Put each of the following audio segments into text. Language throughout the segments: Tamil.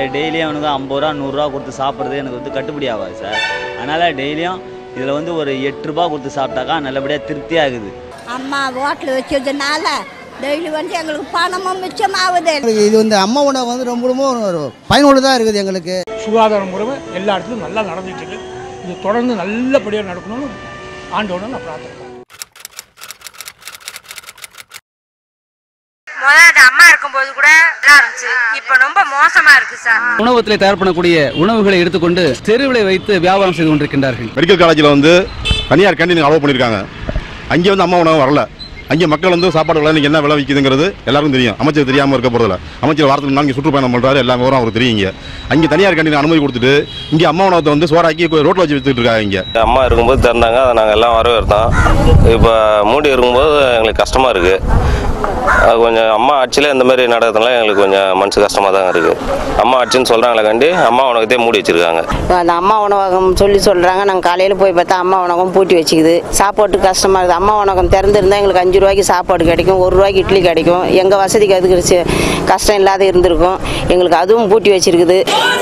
டெய்லியும் அவனுக்கு ஐம்பது ரூபா நூறுரூவா கொடுத்து சாப்பிட்றது எனக்கு வந்து கட்டுப்படி ஆகாது சார் அதனால் டெய்லியும் இதில் வந்து ஒரு எட்டு ரூபா கொடுத்து சாப்பிட்டாக்கா நல்லபடியாக திருப்தியாக இருக்குது அம்மா ஹோட்டல் வச்சதுனால டெய்லி வந்து எங்களுக்கு பணமும் மிச்சமாகுது இது வந்து அம்மா உணவு வந்து ரொம்ப ரொம்ப ஒரு பயனுள்ளதாக இருக்குது எங்களுக்கு சுகாதார முறை எல்லா இடத்துலையும் நல்லா நடந்துட்டு இருக்கு இது தொடர்ந்து நல்லபடியாக நடக்கணும்னு ஆண்டோட நான் பிரார்த்தனை பண்றேன். முதல்ல அம்மா இருக்கும்போது கூட நல்லா இருந்துச்சு இப்போ ரொம்ப மோசமா இருக்கு சார் உணவகத்திலே தயார் பண்ணக்கூடிய உணவுகளை எடுத்துக்கொண்டு தெருவிலை வைத்து வியாபாரம் செய்து கொண்டிருக்கின்றார்கள் மெடிக்கல் காலேஜில் வந்து தனியார் கேண்டீன் அலோவ் பண்ணியிருக்காங்க அங்கே வந்து அம்மா உணவு வரல அங்கே மக்கள் வந்து சாப்பாடு விலை இன்னைக்கு என்ன விலை விற்கிதுங்கிறது எல்லாருக்கும் தெரியும் அமைச்சர் தெரியாமல் இருக்க போகிறதில்ல அமைச்சர் வாரத்துக்கு நாங்கள் சுற்றுப்பயணம் பண்ணுறாரு எல்லா விவரம் அவருக்கு தெரியும் இங்கே அங்கே தனியார் கேண்டீன் அனுமதி கொடுத்துட்டு இங்கே அம்மா உணவத்தை வந்து சோறாக்கி ரோட்டில் வச்சு வித்துட்டு இருக்காங்க இங்கே அம்மா இருக்கும்போது திறந்தாங்க அதை நாங்கள் எல்லாம் வரவேற்றோம் இப்போ மூடி இருக்கும்போது எங்களுக்கு கஷ்டமாக இருக்குது அது கொஞ்சம் அம்மா ஆட்சியில் இந்த மாதிரி நடக்கிறதுனால எங்களுக்கு கொஞ்சம் மனசு கஷ்டமாக தான் இருக்குது அம்மா ஆட்சின்னு சொல்கிறாங்களே கண்டி அம்மா உனக்கத்தே மூடி வச்சிருக்காங்க அந்த அம்மா உணவகம் சொல்லி சொல்றாங்க நாங்கள் காலையில் போய் பார்த்தா அம்மா உணவகம் பூட்டி வச்சுக்குது சாப்பாட்டு கஷ்டமா இருக்குது அம்மா உணவகம் திறந்திருந்தா எங்களுக்கு அஞ்சு ரூபாய்க்கு சாப்பாடு கிடைக்கும் ஒரு ரூபாய்க்கு இட்லி கிடைக்கும் எங்கள் வசதிக்கு அதுக்கு சி- கஷ்டம் இல்லாத இருந்திருக்கும் எங்களுக்கு அதுவும் பூட்டி வச்சிருக்குது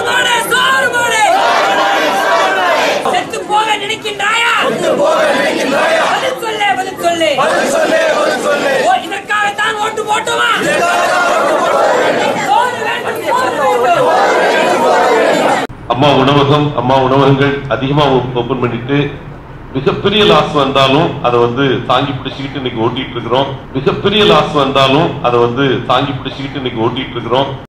செத்து போக நினைக்கின்றாயா பதில் சொல்லு பதில் சொல்லு ஓ, இதற்காகத்தான் ஓட்டு போட்டோமா சோறு வேண்டும், சோறு வேண்டும். அம்மா உணவகம் அம்மா உணவகங்கள் அதிகமா ஓபன் பண்ணிட்டு மிகப்பெரிய லாஸ் வந்தாலும் அதை வந்து தாங்கி பிடிச்சிக்கிட்டு இன்னைக்கு ஓட்டிட்டு இருக்கிறோம் மிகப்பெரிய லாஸ் வந்தாலும் அதை வந்து தாங்கி பிடிச்சிக்கிட்டு இன்னைக்கு ஓட்டிட்டு இருக்கிறோம்